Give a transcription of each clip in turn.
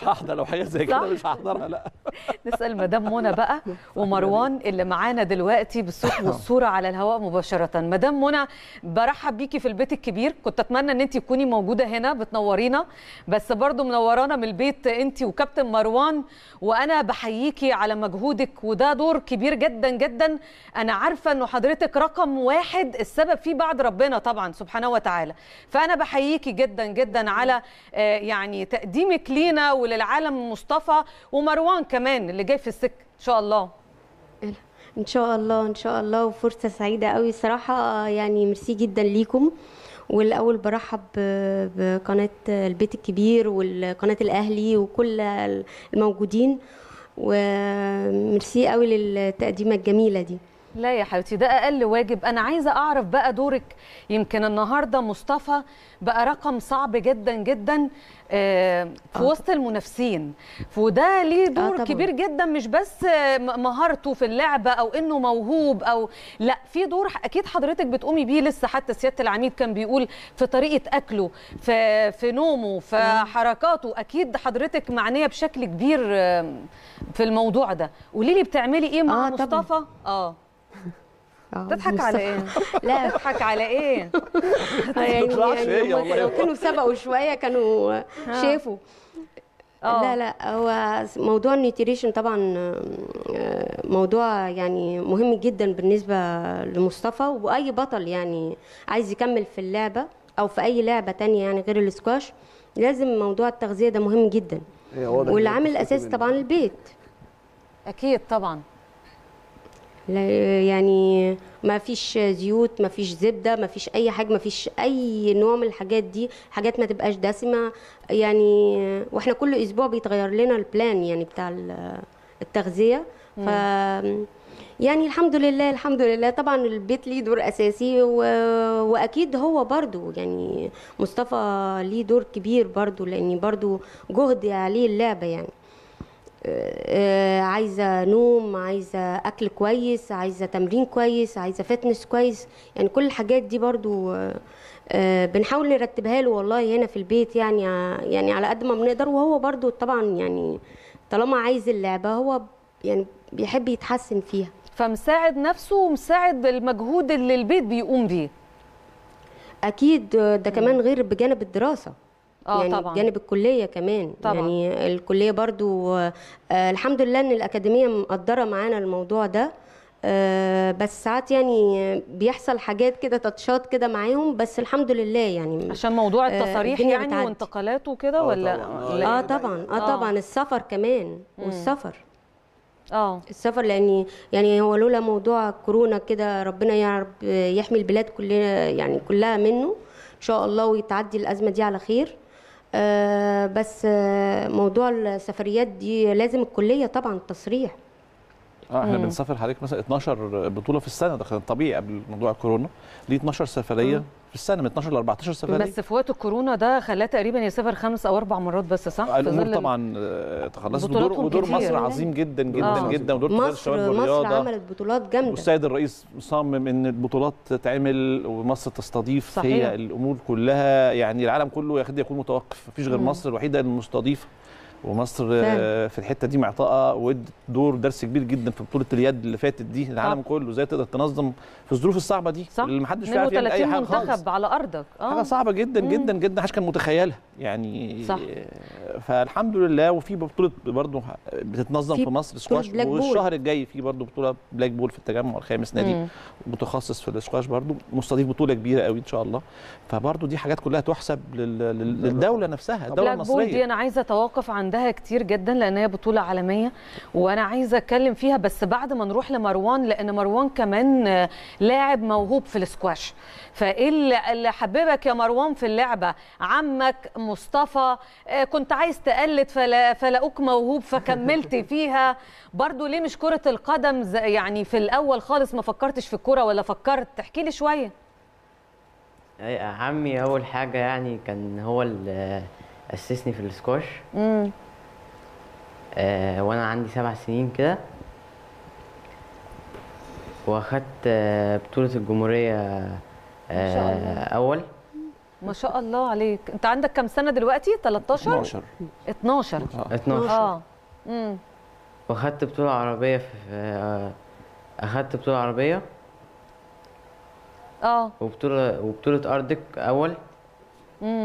مش هحضر لو حاجه زي كده صح؟ مش هحضرها لا نسال مدام منى بقى ومروان اللي معانا دلوقتي بالصوت والصوره على الهواء مباشره مدام منى برحب بيكي في البيت الكبير كنت اتمنى ان انت تكوني موجوده هنا بتنورينا بس برضو منورانا من البيت انت وكابتن مروان وانا بحييكي على مجهودك وده دور كبير جدا جدا انا عارفه انه حضرتك رقم واحد السبب فيه بعد ربنا طبعا سبحانه وتعالى فانا بحييكي جدا جدا على آه، يعني تقديمك لينا وللعالم مصطفى ومروان كمان اللي جاي في السكه ان شاء الله ان شاء الله ان شاء الله وفرصه سعيده قوي صراحه يعني ميرسي جدا ليكم والاول برحب ب- بقناه البيت الكبير والقناه الاهلي وكل الموجودين وميرسي قوي للتقديمه الجميله دي لا يا حبيبتي ده اقل واجب انا عايزه اعرف بقى دورك يمكن النهارده مصطفى بقى رقم صعب جدا جدا آه، في آه. وسط المنافسين وده ليه دور طبعاً. كبير جدا مش بس آه، م- مهارته في اللعبه او انه موهوب او لا في دور اكيد حضرتك بتقومي بيه لسه حتى سياده العميد كان بيقول في طريقه اكله في في نومه في حركاته اكيد حضرتك معنيه بشكل كبير آه، في الموضوع ده قولي لي بتعملي ايه مع آه، طبعاً. مصطفى اه آه، تضحك على مصطفى. ايه لا تضحك على ايه يعني, تطلعش هي يعني والله. لو كانوا سبقوا شويه كانوا شافوا آه. لا لا هو موضوع النيوتريشن طبعا آه، موضوع يعني مهم جدا بالنسبه لمصطفى واي بطل يعني عايز يكمل في اللعبه او في اي لعبه تانية يعني غير الاسكواش لازم موضوع التغذيه ده مهم جدا هي واضح إن والعامل أنت الاساسي منه. طبعا البيت اكيد طبعا لا- يعني ما فيش زيوت ما فيش زبده ما فيش اي حاجه ما فيش اي نوع من الحاجات دي حاجات ما تبقاش دسمه يعني واحنا كل اسبوع بيتغير لنا البلان يعني بتاع ال- التغذيه ف يعني الحمد لله الحمد لله طبعا البيت ليه دور اساسي و... واكيد هو برضو يعني مصطفى ليه دور كبير برضو لاني برضو جهد عليه اللعبه يعني آه، عايزه نوم عايزه اكل كويس عايزه تمرين كويس عايزه فتنس كويس يعني كل الحاجات دي برضو آه، آه، بنحاول نرتبها له والله هنا في البيت يعني ع- يعني على قد ما بنقدر وهو برضو طبعا يعني طالما عايز اللعبه هو يعني بيحب يتحسن فيها فمساعد نفسه ومساعد المجهود اللي البيت بيقوم بيه اكيد آه، ده كمان غير بجانب الدراسه اه يعني طبعا بجانب الكليه كمان طبعاً. يعني الكليه برضو آه، آه، الحمد لله ان الاكاديميه مقدره معانا الموضوع ده آه، بس ساعات يعني بيحصل حاجات كده تاتشات كده معاهم بس الحمد لله يعني عشان موضوع آه، التصاريح الدنيا يعني بتعدي. وانتقالات وكده آه ولا طبعاً. لا؟ اه طبعا اه آه. طبعا السفر كمان والسفر اه السفر لاني يعني هو لولا موضوع كورونا كده ربنا يا رب يحمي البلاد كلنا يعني كلها منه ان شاء الله ويتعدي الازمه دي على خير آه بس آه موضوع السفريات دي لازم الكليه طبعا التصريح اه احنا مم. بنسافر حضرتك مثلا 12 بطوله في السنه ده كان طبيعي قبل موضوع الكورونا ليه 12 سفريه مم. في السنه من 12 ل 14 سفريه بس في وقت الكورونا ده خلاه تقريبا يسافر خمس او اربع مرات بس صح؟ في الامور ظل طبعا آه، تخلصت ودور, بطولاتهم ودور كتير. مصر عظيم جدا جدا آه. جدا ودور وزاره مصر الشباب مصر والرياضه عملت بطولات جامده والسيد الرئيس مصمم ان البطولات تتعمل ومصر تستضيف صحيح. هي الامور كلها يعني العالم كله يكاد يكون متوقف مفيش غير مم. مصر الوحيده المستضيفه ومصر فعلا. آه، في الحته دي معطاءه ودت دور درس كبير جدا في بطوله اليد اللي فاتت دي العالم كله ازاي تقدر تنظم في الظروف الصعبه دي صح اللي محدش بيعرف يعمل اي 32 حاجه خالص منتخب على ارضك حاجه صعبه جدا مم. جدا جدا محدش كان متخيلها يعني صح. آه، فالحمد لله وفي بطوله برضه بتتنظم في في مصر بطولة سكواش بلاك بول. والشهر الجاي في برضه بطوله بلاك بول في التجمع الخامس نادي مم. متخصص في الاسكواش برضو مستضيف بطوله كبيره قوي ان شاء الله فبرضو دي حاجات كلها تحسب لل- لل- للدوله نفسها الدوله بلاك بول دي المصريه انا عايزه اتوقف عندها كتير جدا لان هي بطوله عالميه وانا عايزه اتكلم فيها بس بعد ما نروح لمروان لان مروان كمان آه، لاعب موهوب في الاسكواش فايه اللي اللي حببك يا مروان في اللعبه عمك مصطفى آه، كنت عايز تقلد فلا فلاقوك موهوب فكملت فيها برضو ليه مش كره القدم زي- يعني في الاول خالص ما فكرتش في الكره ولا فكرت تحكي لي شويه أي- عمي اول حاجه يعني كان هو اللي اسسني في السكواش امم آه وانا عندي سبع سنين كده واخدت آه بطوله الجمهوريه ما شاء الله. آه اول ما شاء الله عليك انت عندك كام سنه دلوقتي 13 12 12 آه. 12 اه امم واخدت بطولة عربية في آه، اخدت بطولة عربية اه وبطولة وبطولة أردك أول امم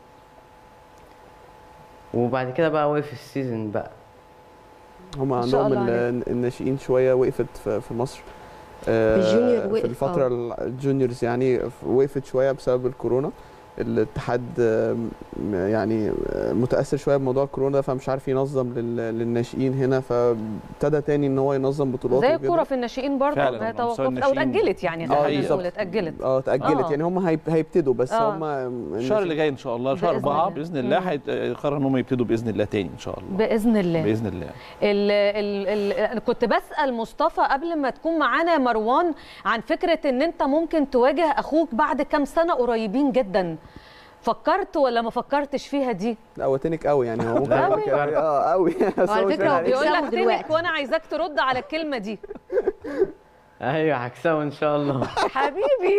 وبعد كده بقى وقف السيزون بقى هم ما شاء عندهم الله ال- الناشئين شويه وقفت في في مصر آه، الجونيور وقف، في الفتره ال- الجونيورز يعني ف- وقفت شويه بسبب الكورونا الاتحاد آه، م- يعني آه، متاثر شويه بموضوع الكورونا ده فمش عارف ينظم لل- للناشئين هنا فابتدى تاني ان هو ينظم بطولات زي وكده. الكوره في الناشئين برضه فعلا، ما هي على مستوى توقفت او الناشئين. اتاجلت يعني دي خلينا حقيقة. نقول اتاجلت اه اتاجلت آه. يعني هم هيب- هيبتدوا بس آه. هم الشهر اللي جاي ان شاء الله شهر بإذن أربعة الله. باذن الله مم. هيقرروا ان هم يبتدوا باذن الله تاني ان شاء الله باذن الله باذن الله ال ال ال انا كنت بسال مصطفى قبل ما تكون معانا يا مروان عن فكره ان انت ممكن تواجه اخوك بعد كام سنه قريبين جدا فكرت ولا ما فكرتش فيها دي لا هو تنك قوي يعني هو ممكن أوي. يفكر- اه قوي بس وعلى هو مش فكرة باين هو عليه. بيقول لك بيكسبوا تنك دلوقتي. وانا عايزاك ترد على الكلمه دي أيوة هكسبه إن شاء الله حبيبي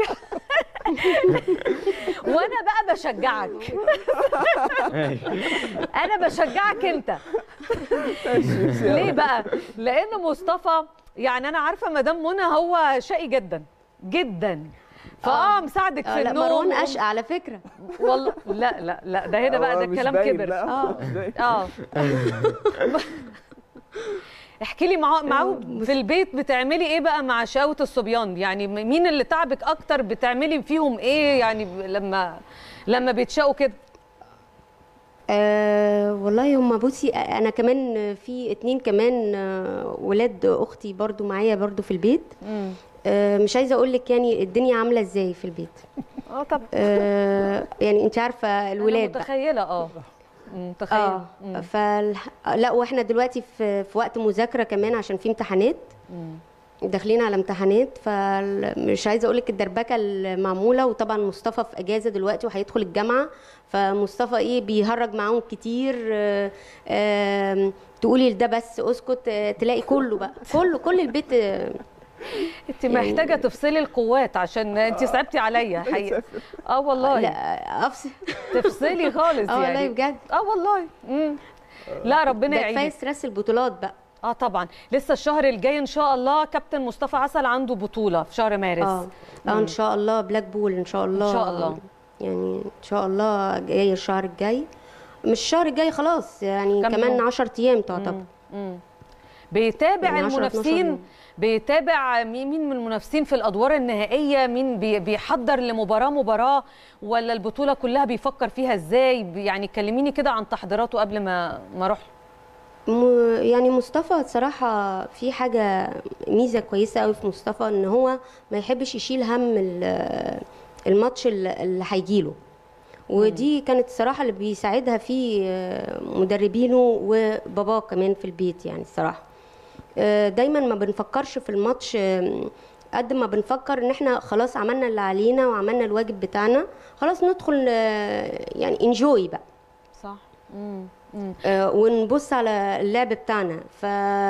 وانا بقى بشجعك انا بشجعك انت ليه بقى لان مصطفى يعني انا عارفه مدام منى هو شقي جدا جدا فاه مساعدك آه في لا النوم مروان اشقى على فكره والله لا لا لا ده هنا بقى هو ده مش الكلام باين، كبر لا، آه. مش باين. اه احكي لي معاه معاه في البيت بتعملي ايه بقى مع شقاوة الصبيان يعني مين اللي تعبك اكتر بتعملي فيهم ايه يعني ب- لما لما بيتشقوا كده أه والله هم بصي انا كمان في اتنين كمان آه، ولاد اختي برضو معايا برضو في البيت أه مش عايزه اقول لك يعني الدنيا عامله ازاي في البيت اه طب أه يعني انت عارفه الولاد انا بقى متخيله اه متخيله اه فال... لا واحنا دلوقتي في في وقت مذاكره كمان عشان في امتحانات داخلين على امتحانات فمش عايزه اقول لك الدربكه المعموله وطبعا مصطفى في اجازه دلوقتي وهيدخل الجامعه فمصطفى ايه بيهرج معاهم كتير آه، آم، تقولي لده بس اسكت آه، تلاقي كله بقى كله كل البيت آه، انت محتاجه تفصلي القوات عشان انت صعبتي عليا حقيقه اه والله لا افصل تفصلي خالص اه والله يعني بجد اه والله مم. لا ربنا ده كفايه يعينك ستريس البطولات بقى اه طبعا لسه الشهر الجاي ان شاء الله كابتن مصطفى عسل عنده بطوله في شهر مارس اه اه ان شاء الله بلاك بول ان شاء الله شاء الله. يعني ان شاء الله جاي الشهر الجاي مش الشهر الجاي خلاص يعني كم كمان يوم؟ 10 ايام تعتبر مم. بيتابع يعني 10 12 المنافسين يوم. بيتابع مين مين من المنافسين في الادوار النهائيه مين بي- بيحضر لمباراه مباراه ولا البطوله كلها بيفكر فيها ازاي بي- يعني كلميني كده عن تحضيراته قبل ما ما اروح م- يعني مصطفى صراحة في حاجة ميزة كويسة قوي في مصطفى ان هو ما يحبش يشيل هم ال- الماتش اللي اللي هيجيله ودي كانت الصراحة اللي بيساعدها فيه آه، مدربينه وباباه كمان في البيت يعني الصراحة آه، دايما ما بنفكرش في الماتش آم، قد ما بنفكر ان احنا خلاص عملنا اللي علينا وعملنا الواجب بتاعنا خلاص ندخل آه، يعني انجوي بقى صح مم. مم. آه، ونبص على اللعب بتاعنا ف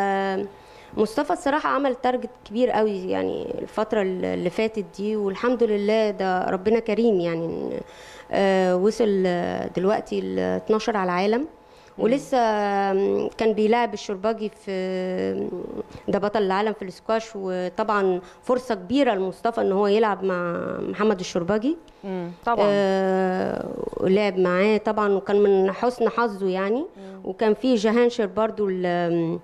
مصطفى الصراحة عمل تارجت كبير قوي يعني الفترة اللي فاتت دي والحمد لله ده ربنا كريم يعني آه، وصل آه، دلوقتي ل 12 على العالم ولسه آم، كان بيلعب الشرباجي في ده بطل العالم في الاسكواش وطبعا فرصة كبيرة لمصطفى ان هو يلعب مع محمد الشرباجي مم. طبعا آه لعب معاه طبعا وكان من حسن حظه يعني وكان في جهانشر برضو ال-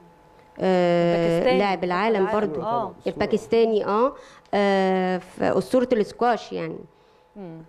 آه الباكستاني. لاعب العالم العالم. برضو آه. الباكستاني اه, آه في اسطوره الاسكواش يعني مم.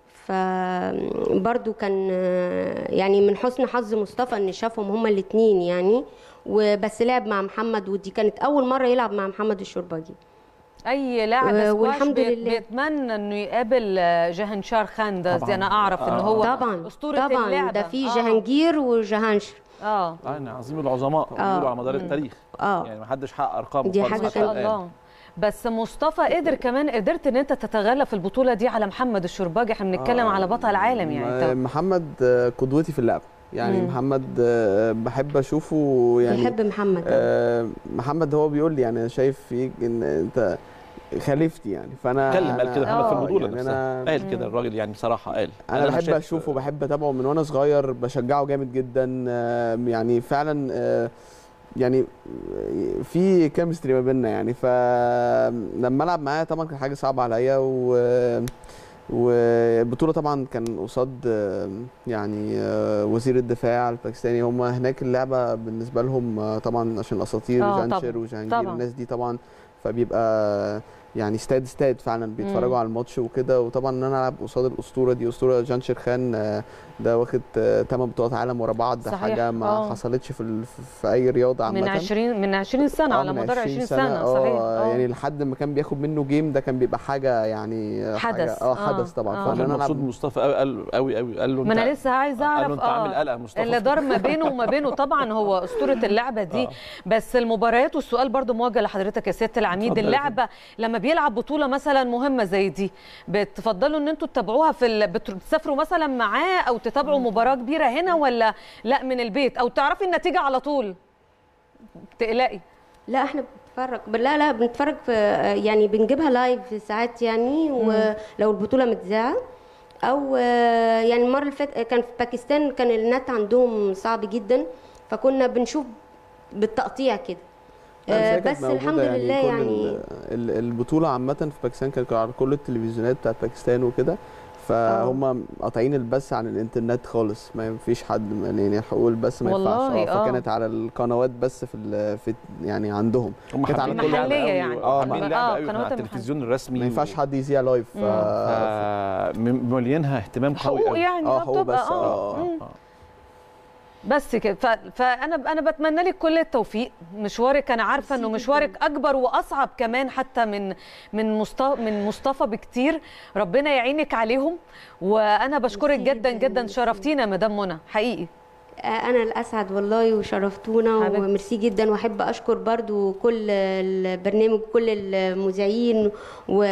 فبرضو كان آه، يعني من حسن حظ مصطفى ان شافهم هما الاثنين يعني وبس لعب مع محمد ودي كانت اول مره يلعب مع محمد الشرباجي اي لاعب آه، سكواش والحمد بيت- لله. بيتمنى انه يقابل آه، جهانشار خان ده طبعاً. انا اعرف ان آه. هو طبعا اسطوره طبعا اللعبه ده في آه. جهانجير وجهانشر اه يعني عظيم العظماء بيقولوا على مدار التاريخ اه يعني ما حدش حقق ارقام دي خالص حاجة ما حتى شاء الآن. الله بس مصطفى قدر كمان قدرت ان انت تتغلب في البطوله دي على محمد الشرباجي احنا بنتكلم آه، على بطل عالم يعني م- انت محمد آه، قدوتي في اللعب يعني مم. محمد آه، بحب اشوفه يعني بيحب محمد آه، محمد هو بيقول لي يعني أنا شايف فيك ان انت خليفتي يعني فانا اتكلم قال أنا- كده محمد في آه، البطوله يعني نفسها انا قال كده الراجل يعني بصراحه قال انا بحب شايف- اشوفه وبحب اتابعه من وانا صغير بشجعه جامد جدا آه، يعني فعلا آه، يعني في كيمستري ما بيننا يعني فلما العب معاه طبعا كان حاجه صعبه عليا و والبطوله طبعا كان قصاد آه، يعني آه، وزير الدفاع الباكستاني هم هناك اللعبه بالنسبه لهم آه، طبعا عشان الاساطير آه، جانشر طبعاً، وجهانجير طبعاً. الناس دي طبعا فبيبقى يعني استاد استاد فعلا بيتفرجوا مم. على الماتش وكده وطبعا ان انا العب قصاد الاسطوره دي اسطوره جانشر خان آه، ده واخد 8 بطولات عالم ورا بعض ده صحيح، حاجه ما آه. حصلتش في ال- في اي رياضه عامه من 20 من 20 سنه آه، على من مدار 20 سنه, آه، صحيح آه. يعني لحد ما كان بياخد منه جيم ده كان بيبقى حاجه يعني آه، حاجة حدث، اه آه، حدث طبعا آه. فان كان انا مبسوط العب مصطفى قوي قال قوي قوي قال له ما انت انا لسه عايزه قال له اعرف انت عامل قلق مصطفى اللي دار ما بينه وما بينه طبعا هو اسطوره اللعبه دي آه. بس المباريات والسؤال برضو موجه لحضرتك يا سياده العميد اتفضل يا اللعبه لما بيلعب بطوله مثلا مهمه زي دي بتفضلوا ان انتوا تتابعوها في ال... بت- بتسافروا مثلا معاه او تتابعوا مباراه كبيره هنا ولا لا من البيت او تعرفي النتيجه على طول تقلقي لا احنا بنتفرج لا لا بنتفرج في يعني بنجيبها لايف ساعات يعني ولو البطوله متذاعه او آه، يعني المره اللي فاتت كان في باكستان كان النت عندهم صعب جدا فكنا بنشوف بالتقطيع كده لا، بس آه، هي كانت بس موجودة الحمد لله كل يعني ال- ال- البطولة عامة في باكستان كانت على كل التلفزيونات بتاعت باكستان وكده فهم قاطعين البث عن الانترنت خالص ما فيش حد يعني حقوق البث ما ينفعش والله، آه، آه. فكانت على القنوات بس في, ال- في يعني عندهم هم كانت على حابين كل اللعبة محلية قوي، يعني. اه آه، حابين آه، اللعبه قوي قنوات على المحل. التلفزيون الرسمي ما ينفعش حد يذيع لايف ف... مليانها اهتمام قوي حقوق قوي يعني اه آه، هو بتبقى بس اه اه مم. آه. بس كده ف... فانا انا بتمنى لك كل التوفيق مشوارك انا عارفه انه ميرسي مشوارك جداً. اكبر واصعب كمان حتى من من مصطفى من مصطفى بكتير ربنا يعينك عليهم وانا بشكرك ميرسي جدا جداً، جدا ميرسي. شرفتينا مدام منى حقيقي آه، انا الاسعد والله وشرفتونا حبيبتي. وميرسي جدا واحب اشكر برضو كل البرنامج كل المذيعين و...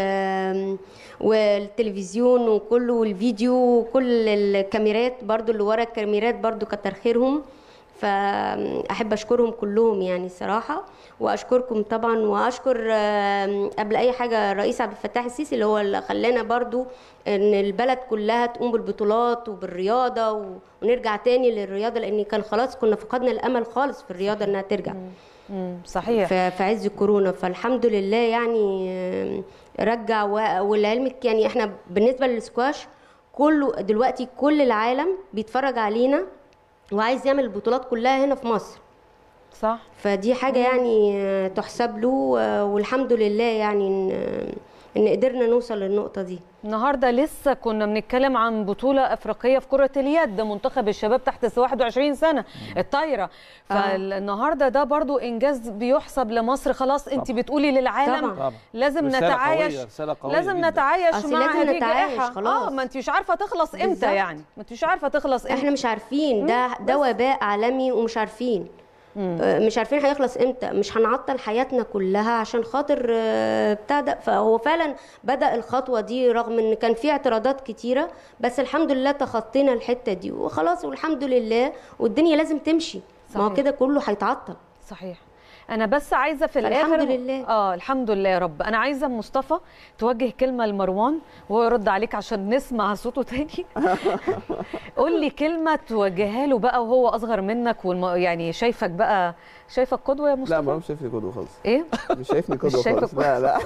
والتلفزيون وكله والفيديو وكل الكاميرات برضو اللي ورا الكاميرات برضو كتر خيرهم فاحب اشكرهم كلهم يعني صراحه واشكركم طبعا واشكر آم، قبل اي حاجه الرئيس عبد الفتاح السيسي اللي هو اللي خلانا برضو ان البلد كلها تقوم بالبطولات وبالرياضه و- ونرجع تاني للرياضه لان كان خلاص كنا فقدنا الامل خالص في الرياضه انها ترجع مم، صحيح في في عز الكورونا فالحمد لله يعني آم، رجع و- ولعلمك يعني احنا بالنسبه للسكواش كله دلوقتي كل العالم بيتفرج علينا وعايز يعمل البطولات كلها هنا في مصر صح فدي حاجه يعني آه، تحسب له آه، والحمد لله يعني ان آه، ان قدرنا نوصل للنقطه دي النهارده لسه كنا بنتكلم عن بطوله افريقيه في كره اليد منتخب الشباب تحت 21 سنه الطايره فالنهارده ده برضو انجاز بيحسب لمصر خلاص انت طبعاً. بتقولي للعالم طبعاً. طبعا لازم رسالة نتعايش قوية، رسالة قوية لازم جداً. نتعايش أصل مع لازم هذه نتعايش الجائحه خلاص. اه ما انت مش عارفه تخلص امتى بالظبط. يعني ما انت مش عارفه تخلص امتى احنا مش عارفين ده ده وباء عالمي ومش عارفين آه، مش عارفين هيخلص امتى مش هنعطل حياتنا كلها عشان خاطر آه، بتاع ده فهو فعلا بدا الخطوه دي رغم ان كان في اعتراضات كتيره بس الحمد لله تخطينا الحته دي وخلاص والحمد لله والدنيا لازم تمشي ما هو صحيح. كده كله هيتعطل صحيح انا بس عايزه في فالحمد الاخر لله. اه الحمد لله يا رب انا عايزه مصطفى توجه كلمه لمروان وهو يرد عليك عشان نسمع صوته تاني قول لي كلمه توجهها له بقى وهو اصغر منك والم... يعني شايفك بقى شايفك قدوه يا لا مصطفى ما هو مش شايفني قدوه خالص ايه مش شايفني قدوه شايفك خالص لا لا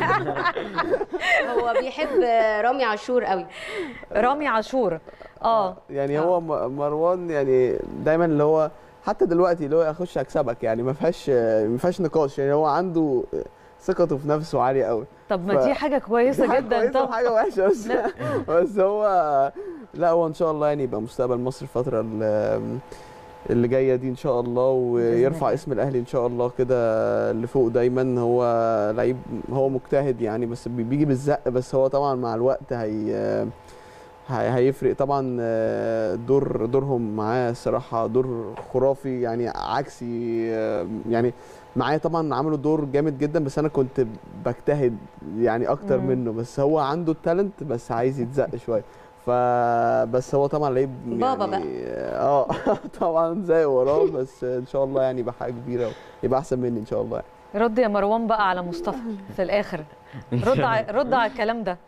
هو بيحب رامي عاشور قوي رامي عاشور اه يعني آه. هو م- مروان يعني دايما اللي هو حتى دلوقتي اللي هو اخش اكسبك يعني ما فيهاش ما فيهاش نقاش يعني هو عنده ثقته في نفسه عاليه قوي طب ما دي ف- حاجه كويسه حاجة جدا كويسة طب وحاجه وحشه بس بس هو لا هو ان شاء الله يعني يبقى مستقبل مصر الفتره ال- اللي جايه دي ان شاء الله ويرفع الله. اسم الاهلي ان شاء الله كده لفوق دايما هو لعيب هو مجتهد يعني بس بي- بيجي بالزق بس هو طبعا مع الوقت هي هي- هيفرق طبعا آه، دور دورهم معاه الصراحه دور خرافي يعني عكسي آه، يعني معايا طبعا عملوا دور جامد جدا بس انا كنت بجتهد يعني اكتر مم. منه بس هو عنده التالنت بس عايز يتزق شويه فبس هو طبعا لعيب يعني بابا بقى. اه طبعا زي وراه بس ان شاء الله يعني يبقى حاجه كبيره يبقى احسن مني ان شاء الله رد يا مروان بقى على مصطفى في الاخر رد ع... رد على الكلام ده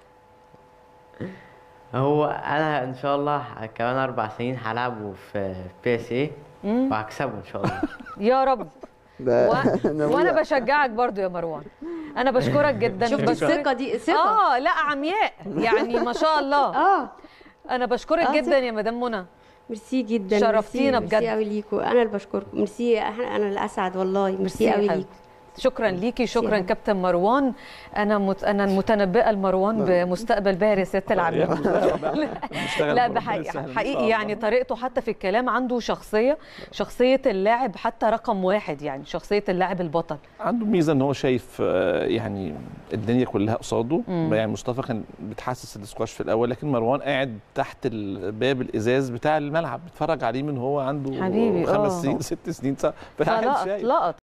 هو انا ان شاء الله ح- كمان اربع سنين هلعبه في بي اس اي مم. وهكسبه ان شاء الله يا رب ده و... أنا وانا بقول- بشجعك برضو يا مروان انا بشكرك جدا شفت بشكرك- الثقه دي ثقه اه لا عمياء يعني ما شاء الله اه انا بشكرك آه، جدا يا مدام منى ميرسي جدا شرفتينا ميرسي- بجد. ميرسي قوي ليكوا انا اللي بشكركم ميرسي انا أنا الاسعد والله ميرسي قوي حبيبتي. ليكوا شكرا ليكي شكرا حبيبتي. كابتن مروان انا مت... انا المتنبئه لمروان بمستقبل باهر يا سياده العميد لا بحقيقي حقيقي يعني طريقته حتى في الكلام عنده شخصيه شخصيه اللاعب حتى رقم واحد يعني شخصيه اللاعب البطل عنده ميزه ان هو شايف آه، يعني الدنيا كلها قصاده مم. يعني مصطفى كان بتحسس الاسكواش في الاول لكن مروان قاعد تحت الباب الازاز بتاع الملعب بيتفرج عليه من هو عنده حبيبي، خمس آه. سنين ست سنين فقاعد فلقط شايف لقط